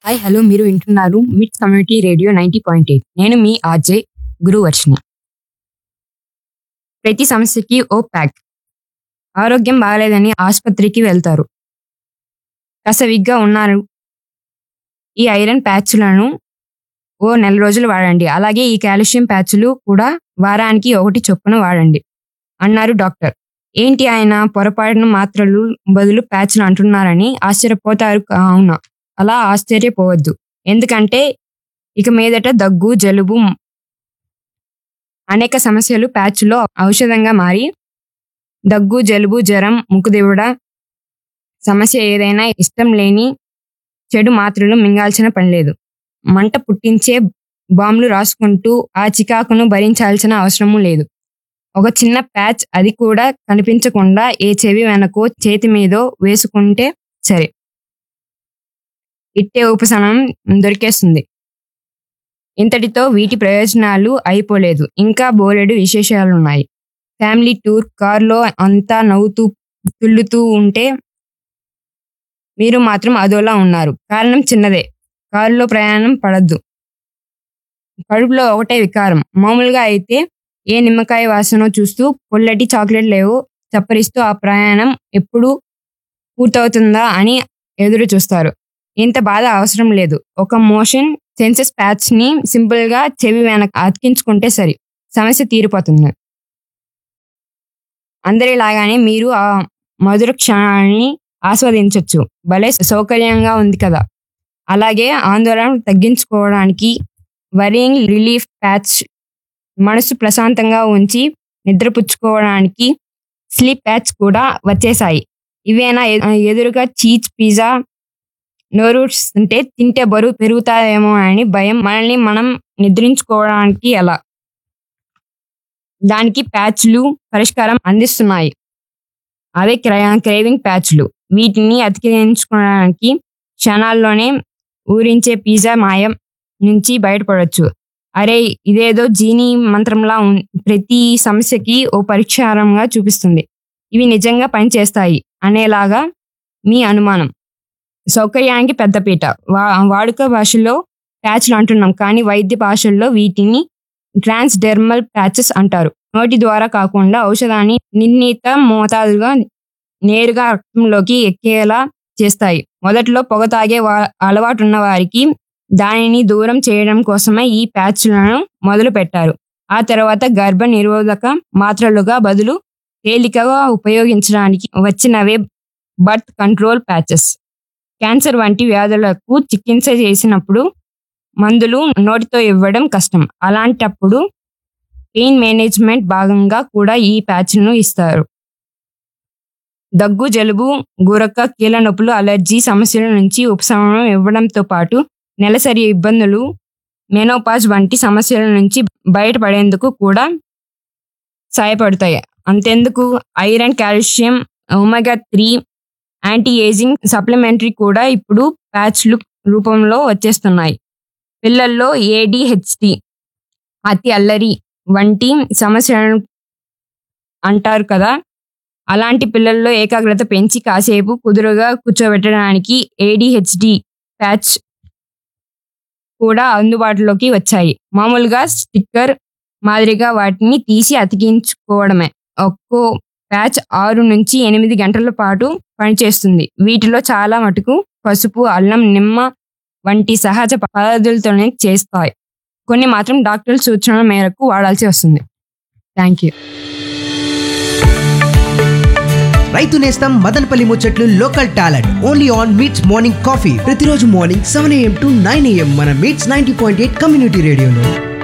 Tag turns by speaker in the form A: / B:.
A: hi hello మీరు వింటున్నారు మిట్ community radio ninety point eight నేను మీ ఆర్జే గురువర్షిని ప్రతి సమస్యకి ఓ ప్యాక్ ఆరోగ్యం బాగాలేదని ఆసుపత్రికి వెళ్తారు కసవిగ్గా ఉన్నారు ఈ ఐరన్ ప్యాచ్లను ఓ నెల రోజులు వాడండి అలాగే ఈ కాల్షియం ప్యాచ్లు కూడా వారానికి ఒకటి చొప్పున వాడండి అన్నారు డాక్టర్ ఏంటి ఆయన పొరపాటున మాత్రలు బదులు ప్యాచ్లు అంటున్నారని ఆశ్చర్యపోతారు అవునా అలా ఆశ్చర్యపోవద్దు ఎందుకంటే ఇక మీదట దగ్గు జలుబు అనేక సమస్యలు ప్యాచ్లో ఔషధంగా మారి దగ్గు జలుబు జ్వరం ముక్కుదివుడ సమస్య ఏదైనా ఇష్టం లేని చెడు మాత్రలు మింగాల్సిన పని లేదు మంట పుట్టించే బాంబులు రాసుకుంటూ ఆ చికాకును భరించాల్సిన అవసరము లేదు ఒక చిన్న ప్యాచ్ అది కూడా కనిపించకుండా ఏ చెవి వెనకో చేతి మీదో వేసుకుంటే సరే ఇట్టే ఉపశమనం దొరికేస్తుంది ఇంతటితో వీటి ప్రయోజనాలు అయిపోలేదు ఇంకా బోలెడు విశేషాలున్నాయి ఫ్యామిలీ టూర్ కారులో అంతా నవ్వుతూ తుల్లుతూ ఉంటే మీరు మాత్రం అదోలా ఉన్నారు కారణం చిన్నదే కారులో ప్రయాణం పడద్దు కడుపులో ఒకటే వికారం మామూలుగా అయితే ఏ నిమ్మకాయ వాసన చూస్తూ పొల్లటి చాక్లెట్ లేవో చప్పరిస్తూ ఆ ప్రయాణం ఎప్పుడు పూర్తవుతుందా అని ఎదురు చూస్తారు ఇంత బాధ అవసరం లేదు ఒక మోషన్ సెన్సెస్ ప్యాచ్ ని సింపుల్ గా చెవి వెనక అతికించుకుంటే సరి సమస్య తీరిపోతుంది అందరిలాగానే మీరు ఆ మధుర క్షణాన్ని ఆస్వాదించవచ్చు భలే సౌకర్యంగా ఉంది కదా అలాగే ఆందోళన తగ్గించుకోవడానికి వరింగ్ రిలీఫ్ ప్యాచ్ మనసు ప్రశాంతంగా ఉంచి నిద్రపుచ్చుకోవడానికి స్లీప్ ప్యాచ్ కూడా వచ్చేసాయి ఇవేనా ఎ- ఎదురుగా చీజ్ పిజ్జా నోరు ఉంటే తింటే బరువు పెరుగుతాయేమో అని భయం మనల్ని మనం నిద్రించుకోవడానికి ఎలా దానికి ప్యాచ్లు పరిష్కారం అందిస్తున్నాయి అవే క్రేవింగ్ ప్యాచ్లు వీటిని అతికించుకోవడానికి క్షణాల్లోనే ఊరించే పిజ్జా మాయం నుంచి బయటపడవచ్చు అరే ఇదేదో జీనీ మంత్రంలా ఉం- ప్రతి సమస్యకి ఓ పరిష్కారంగా చూపిస్తుంది ఇవి నిజంగా పనిచేస్తాయి అనేలాగా మీ అనుమానం సౌకర్యానికి పెద్దపీట వా వాడుక భాషలో ప్యాచ్లు అంటున్నాం కానీ వైద్య భాషల్లో వీటిని ట్రాన్స్డెర్మల్ ప్యాచెస్ అంటారు నోటి ద్వారా కాకుండా ఔషధాన్ని నిర్ణీత మోతాదుగా నేరుగా రక్తంలోకి ఎక్కేలా చేస్తాయి మొదట్లో పొగ తాగే వా- అలవాటున్న వారికి దానిని దూరం చేయడం కోసమే ఈ ప్యాచ్లను మొదలు పెట్టారు ఆ తర్వాత గర్భ నిరోధక మాత్రలుగా బదులు తేలికగా ఉపయోగించడానికి వచ్చినవే బర్త్ కంట్రోల్ ప్యాచెస్ క్యాన్సర్ వంటి వ్యాధులకు చికిత్స చేసినప్పుడు మందులు నోటితో ఇవ్వడం కష్టం అలాంటప్పుడు పెయిన్ మేనేజ్మెంట్ భాగంగా కూడా ఈ ప్యాచ్ను ఇస్తారు దగ్గు జలుబు గురక కీళ్ళ నొప్పులు అలర్జీ సమస్యల నుంచి ఉపశమనం ఇవ్వడంతో పాటు నెలసరి ఇబ్బందులు మెనోపాజ్ వంటి సమస్యల నుంచి బయటపడేందుకు కూడా సహాయపడతాయి అంతెందుకు iron calcium omega three anti ageing supplementary కూడా ఇప్పుడు ప్యాచ్లు రూపంలో వచ్చేస్తున్నాయి పిల్లల్లో ఏడిహెచ్డి అతి అల్లరి వంటి సమస్యలను అంటారు కదా అలాంటి పిల్లల్లో ఏకాగ్రత పెంచి కాసేపు కుదురుగా కూర్చోబెట్టడానికి ఏడిహెచ్డి ప్యాచ్ కూడా అందుబాటులోకి వచ్చాయి మామూలుగా స్టిక్కర్ మాదిరిగా వాటిని తీసి అతికించుకోవడమే ఒక్కో ప్యాచ్ ఆరు నుంచి ఎనిమిది గంటల పాటు పనిచేస్తుంది వీటిలో చాలా మటుకు పసుపు అల్లం నిమ్మ వంటి సహజ పదార్థాలతోనే చేస్తాయి కొన్ని మాత్రం డాక్టర్ సూచనల మేరకు వాడాల్సి వస్తుంది థ్యాంక్ యూ
B: రైతు నేస్తం మదనపల్లి ముచ్చట్లు local talent only on MITS morning coffee ప్రతిరోజు morning seven AM to nine AM మన MITS ninety point eight community రేడియోలో